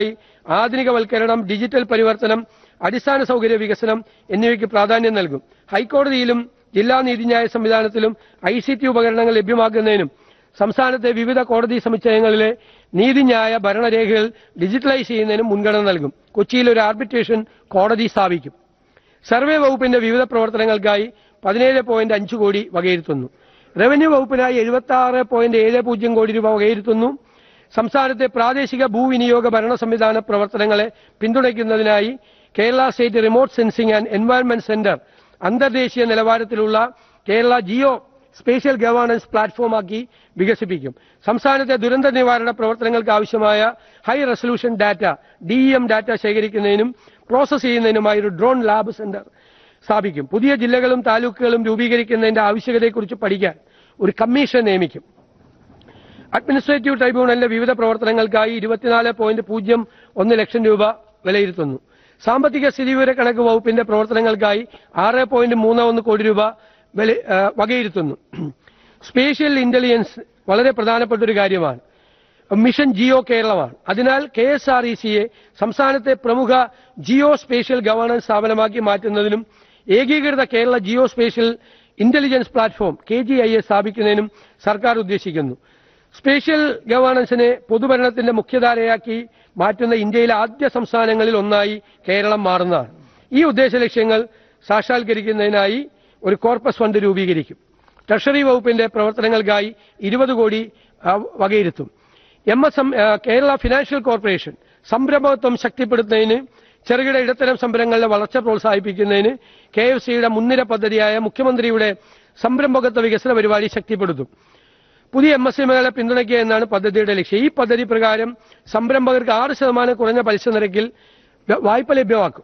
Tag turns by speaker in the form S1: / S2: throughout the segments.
S1: ആധുനികവൽക്കരണം digital പരിവർത്തനം അടിസ്ഥാന സൗകര്യ വികസനം എന്നിവയ്ക്ക് പ്രാധാന്യം നൽകും ഹൈക്കോടതിയിലും ജില്ലാ നീതിന്യായ സംവിധാനത്തിലും ഐ സി ടി ഉപകരണങ്ങൾ ലഭ്യമാക്കുന്നതിനും സംസ്ഥാനത്തെ വിവിധ കോടതി സമുച്ചയങ്ങളിലെ നീതിന്യായ ഭരണരേഖകൾ ഡിജിറ്റലൈസ് ചെയ്യുന്നതിനും മുൻഗണന നൽകും കൊച്ചിയിൽ ഒരു ആർബിട്രേഷൻ കോടതി സ്ഥാപിക്കും സർവേ വകുപ്പിന്റെ വിവിധ പ്രവർത്തനങ്ങൾക്കായി പതിനേഴ് പോയിന്റ് അഞ്ച് കോടി വകയിരുത്തുന്നു റവന്യൂ വകുപ്പിനായി എഴുപത്തി ആറ് പോയിന്റ് ഏഴ് പൂജ്യം കോടി രൂപ വകയിരുത്തുന്നു സംസ്ഥാനത്തെ പ്രാദേശിക ഭൂവിനിയോഗ ഭരണ സംവിധാന പ്രവർത്തനങ്ങളെ പിന്തുണയ്ക്കുന്നതിനായി Kerala state remote sensing and environment centre അന്തർദേശീയ നിലവാരത്തിലുള്ള കേരള ജിയോ സ്പേഷ്യൽ ഗവേണൻസ് പ്ലാറ്റ്ഫോമാക്കി വികസിപ്പിക്കും സംസ്ഥാനത്തെ ദുരന്ത നിവാരണ പ്രവർത്തനങ്ങൾക്ക് ആവശ്യമായ high resolution data D M data ശേഖരിക്കുന്നതിനും പ്രോസസ് ചെയ്യുന്നതിനുമായി ഒരു ഡ്രോൺ ലാബ് സെന്റർ സ്ഥാപിക്കും പുതിയ ജില്ലകളും താലൂക്കുകളും രൂപീകരിക്കുന്നതിന്റെ ആവശ്യകതയെക്കുറിച്ച് പഠിക്കാൻ ഒരു കമ്മീഷൻ നിയമിക്കും അഡ്മിനിസ്ട്രേറ്റീവ് ട്രൈബ്യൂണലിന്റെ വിവിധ പ്രവർത്തനങ്ങൾക്കായി ഇരുപത്തിനാല് പോയിന്റ് പൂജ്യം ഒന്ന് ലക്ഷം രൂപ വിലയിരുത്തുന്നു സാമ്പത്തിക സ്ഥിതിവിവര കണക്ക് വകുപ്പിന്റെ പ്രവർത്തനങ്ങൾക്കായി ആറ് പോയിന്റ് മൂന്ന് ഒന്ന് കോടി രൂപ വില- ആ, വകയിരുത്തുന്നു സ്പേഷ്യൽ ഇന്റലിജൻസ് വളരെ പ്രധാനപ്പെട്ട ഒരു കാര്യമാണ് മിഷൻ ജിയോ കേരളമാണ് അതിനാൽ കെ എസ് ആർ ഇ സിയെ സംസ്ഥാനത്തെ പ്രമുഖ ജിയോ സ്പേഷ്യൽ ഗവേണൻസ് സ്ഥാപനമാക്കി മാറ്റുന്നതിനും ഏകീകൃത Kerala geospatial intelligence platform K G I A സ്ഥാപിക്കുന്നതിനും സർക്കാർ ഉദ്ദേശിക്കുന്നു സ്പേഷ്യൽ ഗവേണൻസിനെ പൊതുഭരണത്തിന്റെ മുഖ്യധാരയാക്കി മാറ്റുന്ന ഇന്ത്യയിലെ ആദ്യ സംസ്ഥാനങ്ങളിൽ ഒന്നായി കേരളം മാറുന്നതാണ് ഈ ഉദ്ദേശ ലക്ഷ്യങ്ങൾ സാക്ഷാത്കരിക്കുന്നതിനായി ഒരു കോർപ്പസ് ഫണ്ട് രൂപീകരിക്കും ട്രഷറി വകുപ്പിന്റെ പ്രവർത്തനങ്ങൾക്കായി ഇരുപത് കോടി ആ, വകയിരുത്തും എം എസ് എം ആ, കേരള ഫിനാൻഷ്യൽ കോർപ്പറേഷൻ സംരംഭത്വം ശക്തിപ്പെടുത്തുന്നതിന് ചെറുകിട ഇടത്തരം സംരംഭങ്ങളുടെ വളർച്ച പ്രോത്സാഹിപ്പിക്കുന്നതിന് കെ എഫ് സിയുടെ മുൻനിര പദ്ധതിയായ മുഖ്യമന്ത്രിയുടെ സംരംഭകത്വ വികസന പരിപാടി ശക്തിപ്പെടുത്തും പുതിയ എം എസ് എമ്മുകളെ പിന്തുണയ്ക്കുക എന്നാണ് പദ്ധതിയുടെ ലക്ഷ്യം ഈ പദ്ധതി പ്രകാരം സംരംഭകർക്ക് ആറ് ശതമാനം കുറഞ്ഞ പലിശ നിരക്കിൽ വ- വായ്പ ലഭ്യമാക്കും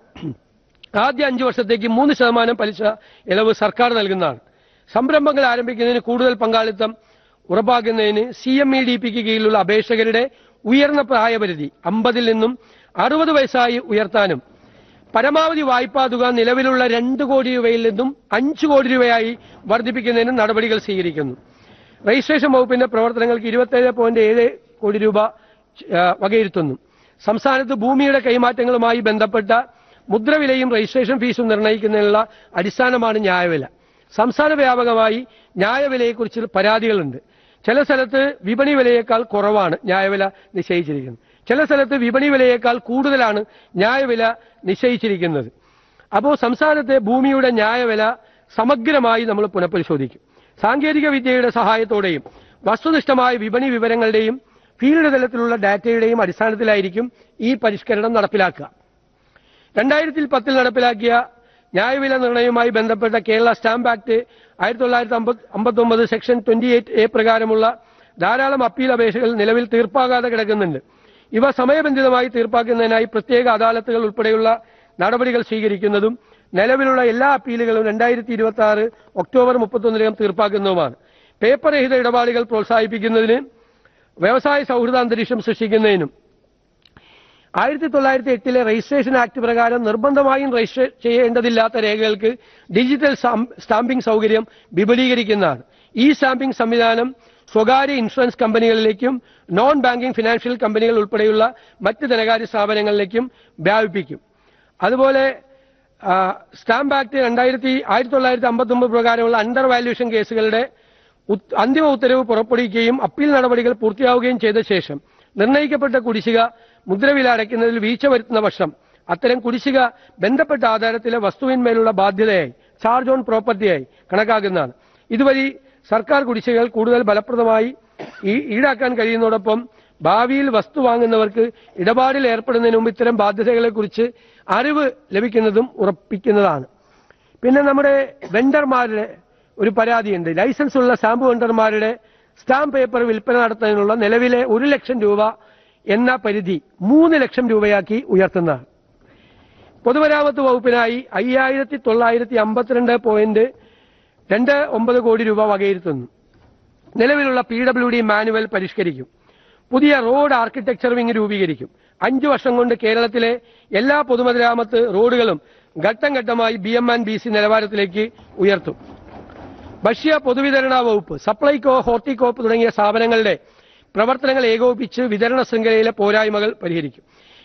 S1: ആദ്യ അഞ്ചു വർഷത്തേക്ക് മൂന്ന് ശതമാനം പലിശ ഇളവ് സർക്കാർ നൽകുന്നതാണ് സംരംഭങ്ങൾ ആരംഭിക്കുന്നതിന് കൂടുതൽ പങ്കാളിത്തം ഉറപ്പാക്കുന്നതിന് സി എം ഇ ഡി പിക്ക് കീഴിലുള്ള അപേക്ഷകരുടെ ഉയർന്ന പ്രായപരിധി അമ്പതിൽ നിന്നും അറുപത് വയസ്സായി ഉയർത്താനും പരമാവധി വായ്പാ തുക നിലവിലുള്ള രണ്ട് കോടി രൂപയിൽ നിന്നും അഞ്ച് കോടി രൂപയായി വർദ്ധിപ്പിക്കുന്നതിനും നടപടികൾ സ്വീകരിക്കുന്നു രജിസ്ട്രേഷൻ വകുപ്പിന്റെ പ്രവർത്തനങ്ങൾക്ക് ഇരുപത്തേഴ് പോയിന്റ് ഏഴ് കോടി രൂപ ആ, വകയിരുത്തുന്നു സംസ്ഥാനത്ത് ഭൂമിയുടെ കൈമാറ്റങ്ങളുമായി ബന്ധപ്പെട്ട മുദ്രവിലയും രജിസ്ട്രേഷൻ ഫീസും നിർണ്ണയിക്കുന്നതിനുള്ള അടിസ്ഥാനമാണ് ന്യായവില സംസ്ഥാന വ്യാപകമായി ന്യായവിലയെക്കുറിച്ച് പരാതികളുണ്ട് ചില സ്ഥലത്ത് വിപണി വിലയേക്കാൾ കുറവാണ് ന്യായവില നിശ്ചയിച്ചിരിക്കുന്നത് ചില സ്ഥലത്ത് വിപണി വിലയേക്കാൾ കൂടുതലാണ് ന്യായവില നിശ്ചയിച്ചിരിക്കുന്നത് അപ്പോൾ സംസ്ഥാനത്തെ ഭൂമിയുടെ ന്യായവില സമഗ്രമായി നമ്മൾ പുനഃപരിശോധിക്കും സാങ്കേതിക വിദ്യയുടെ സഹായത്തോടെയും വസ്തുനിഷ്ഠമായ വിപണി വിവരങ്ങളുടെയും ഫീൽഡ് തലത്തിലുള്ള ഡാറ്റയുടെയും അടിസ്ഥാനത്തിലായിരിക്കും ഈ പരിഷ്കരണം നടപ്പിലാക്കുക രണ്ടായിരത്തി പത്തിൽ നടപ്പിലാക്കിയ ന്യായവില നിർണയവുമായി ബന്ധപ്പെട്ട കേരള സ്റ്റാമ്പ് ആക്ട് ആയിരത്തി തൊള്ളായിരത്തി അമ്പത്തി ഒമ്പത് സെക്ഷൻ ട്വന്റി എയ്റ്റ് എ പ്രകാരമുള്ള ധാരാളം അപ്പീൽ അപേക്ഷകൾ നിലവിൽ തീർപ്പാകാതെ കിടക്കുന്നുണ്ട് ഇവ സമയബന്ധിതമായി തീർപ്പാക്കുന്നതിനായി പ്രത്യേക അദാലത്തുകൾ ഉൾപ്പെടെയുള്ള നടപടികൾ സ്വീകരിക്കുന്നതും നിലവിലുള്ള എല്ലാ അപ്പീലുകളും രണ്ടായിരത്തി ഇരുപത്തി ആറ് ഒക്ടോബർ മുപ്പത്തൊന്നിനകം തീർപ്പാക്കുന്നതുമാണ് പേപ്പർ രഹിത ഇടപാടുകൾ പ്രോത്സാഹിപ്പിക്കുന്നതിന് വ്യവസായ സൗഹൃദ അന്തരീക്ഷം സൃഷ്ടിക്കുന്നതിനും ആയിരത്തി തൊള്ളായിരത്തി എട്ടിലെ രജിസ്ട്രേഷൻ ആക്ട് പ്രകാരം നിർബന്ധമായും രജിസ്റ്റർ ചെയ്യേണ്ടതില്ലാത്ത രേഖകൾക്ക് ഡിജിറ്റൽ സ്റ്റാം- സ്റ്റാമ്പിംഗ് സൗകര്യം വിപുലീകരിക്കുന്നതാണ് ഈ സ്റ്റാമ്പിംഗ് സംവിധാനം സ്വകാര്യ ഇൻഷുറൻസ് കമ്പനികളിലേക്കും നോൺ ബാങ്കിംഗ് ഫിനാൻഷ്യൽ കമ്പനികൾ ഉൾപ്പെടെയുള്ള മറ്റ് ധനകാര്യ സ്ഥാപനങ്ങളിലേക്കും വ്യാപിപ്പിക്കും അതുപോലെ ആ, സ്റ്റാമ്പ് ആക്ട് രണ്ടായിരത്തി ആയിരത്തി തൊള്ളായിരത്തി അമ്പത്തി ഒമ്പത് പ്രകാരമുള്ള അണ്ടർ വാല്യൂഷൻ കേസുകളുടെ ഉത്- അന്തിമ ഉത്തരവ് പുറപ്പെടുവിക്കുകയും അപ്പീൽ നടപടികൾ പൂർത്തിയാവുകയും ചെയ്ത ശേഷം നിർണ്ണയിക്കപ്പെട്ട കുടിശ്ശിക മുദ്രവില അടയ്ക്കുന്നതിൽ വീഴ്ച വരുത്തുന്ന പക്ഷം അത്തരം കുടിശ്ശിക ബന്ധപ്പെട്ട ആധാരത്തിലെ വസ്തുവിന്മേലുള്ള ബാധ്യതയായി ചാർജ് ഓൺ പ്രോപ്പർട്ടിയായി കണക്കാക്കുന്നതാണ് ഇതുവഴി സർക്കാർ കുടിശ്ശികകൾ കൂടുതൽ ഫലപ്രദമായി ഈ- ഈടാക്കാൻ കഴിയുന്നതോടൊപ്പം ഭാവിയിൽ വസ്തു വാങ്ങുന്നവർക്ക് ഇടപാടിൽ ഏർപ്പെടുന്നതിന് മുമ്പ് ഇത്തരം ബാധ്യതകളെക്കുറിച്ച് അറിവ് ലഭിക്കുന്നതും ഉറപ്പിക്കുന്നതാണ് പിന്നെ നമ്മുടെ വെണ്ടർമാരുടെ ഒരു പരാതിയുണ്ട് ലൈസൻസ് ഉള്ള സ്റ്റാമ്പ് വെണ്ടർമാരുടെ സ്റ്റാമ്പ് പേപ്പർ വിൽപ്പന നടത്തുന്നതിനുള്ള നിലവിലെ ഒരു ലക്ഷം രൂപ എന്ന പരിധി മൂന്ന് ലക്ഷം രൂപയാക്കി ഉയർത്തുന്നതാണ് പൊതുമരാമത്ത് വകുപ്പിനായി അയ്യായിരത്തി തൊള്ളായിരത്തി അമ്പത്തിരണ്ട് പോയിന്റ് രണ്ട് ഒമ്പത് കോടി രൂപ വകയിരുത്തുന്നു നിലവിലുള്ള പി ഡബ്ല്യു ഡി മാനുവൽ പരിഷ്കരിക്കും പുതിയ റോഡ് ആർക്കിടെക്ചർ വിങ് രൂപീകരിക്കും അഞ്ചു വർഷം കൊണ്ട് കേരളത്തിലെ എല്ലാ പൊതുമരാമത്ത് റോഡുകളും ഘട്ടം ഘട്ടമായി B M and B C നിലവാരത്തിലേക്ക് ഉയർത്തും ഭക്ഷ്യ പൊതുവിതരണ വകുപ്പ് സപ്ലൈകോ ഹോർട്ടികോപ്പ് തുടങ്ങിയ സ്ഥാപനങ്ങളുടെ പ്രവർത്തനങ്ങൾ ഏകോപിപ്പിച്ച് വിതരണ ശൃംഖലയിലെ പോരായ്മകൾ പരിഹരിക്കും